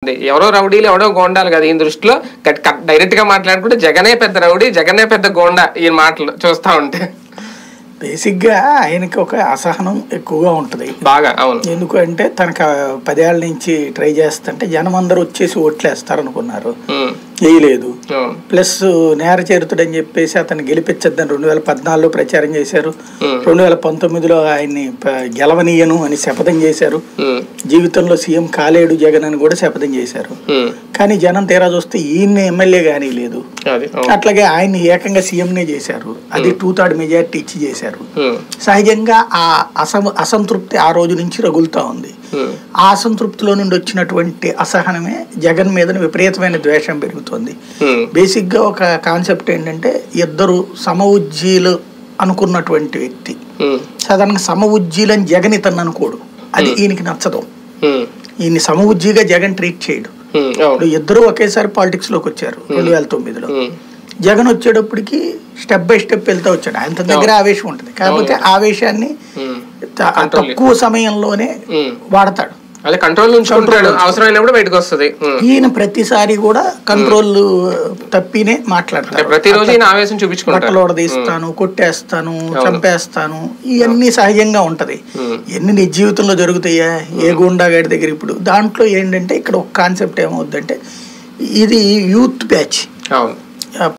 అవుద్ది ఎవరో రౌడీలు ఎవడో గోండాలు కదా ఈయన దృష్టిలో డైరెక్ట్ గా మాట్లాడుకుంటే జగనే పెద్ద రౌడీ జగనే పెద్ద గోండా ఈ మాటలు చూస్తా ఉంటే బేసిక్గా ఆయనకి ఒక అసహనం ఎక్కువగా ఉంటుంది బాగా అవును ఎందుకు అంటే తనకు ఆ పదేళ్ల నుంచి ట్రై చేస్తుంటే జనం అందరూ వచ్చేసి ఓట్లేస్తారు అనుకున్నారు ఉమ్, వేయలేదు అవును ప్లస్ నేర చేరుతుడని చెప్పేసి అతను గెలిపించద్దని రెండు వేల పద్నాలుగులో ప్రచారం చేశారు ఉమ్, రెండు వేల పంతొమ్మిదిలో ఆయన్ని ప- గెలవనీయను అని శపథం చేశారు ఉమ్, జీవితంలో సీఎం కాలేడు జగన్ అని కూడా శపథం చేశారు ఉమ్, కానీ జనం తీరా చూస్తే ఈయన్ని ఎమ్మెల్యే కానీ లేదు అది అవును అట్లాగే ఆయన్ని ఏకంగా సీఎంనే చేశారు అది టూ థర్డ్ మెజార్టీ ఇచ్చి చేశారు ఉమ్, సహజంగా ఆ అసం అసంతృప్తి ఆ రోజు నుంచి రగులుతా ఉంది ఉమ్, ఆ అసంతృప్తిలో నుండి వచ్చినటువంటి అసహనమే జగన్ మీద విపరీతమైన ద్వేషం పెరుగుతుంది ఉమ్, బేసిక్గా ఒక కాన్సెప్ట్ ఏంటంటే ఇద్దరు సమ ఉజ్జీలు అనుకున్నటువంటి వ్యక్తి ఉమ్, సాధారణంగా సమ ఉజ్జీలని జగన్ ఇతను అనుకోడు అది ఈయనకి నచ్చదు ఉమ్, ఈయన్ని సమ ఉజ్జీగా జగన్ ట్రీట్ చేయడు ఉమ్, అవును ఇప్పుడు ఇద్దరు ఒకేసారి పాలిటిక్స్ లోకి వచ్చారు రెండు వేల తొమ్మిదిలో ఉమ్, జగన్ వచ్చేటప్పటికి స్టెప్ బై స్టెప్ వెళ్తూ వచ్చాడు ఆయన దగ్గర ఆవేశం ఉంటుంది కాకపోతే ఆవేశాన్ని ఉమ్, త- తక్కువ సమయంలోనే ఉమ్. వాడతాడు అదే కంట్రోల్ ఉంచుకుంటాడు అవసరమైనప్పుడు బయటకు వస్తుంది ఉమ్. ఈయన ప్రతిసారి కూడా కంట్రోల్ తప్పినే అంటే మాట్లాడతాడు ప్రతిరోజు ఈయన ఆవేశం చూపించుకుంటాడు బట్టలు ఉడదీస్తాను కొట్టేస్తాను చంపేస్తాను ఇవన్నీ సహజంగా ఉంటది ఉమ్. ఎన్ని నీ జీవితంలో జరుగుతాయా ఏ గుండాగాడి దగ్గర ఇప్పుడు దాంట్లో ఏంటంటే ఇక్కడ ఒక కాన్సెప్ట్ ఏమవుద్దంటే ఇది యూత్ బ్యాచ్ అవును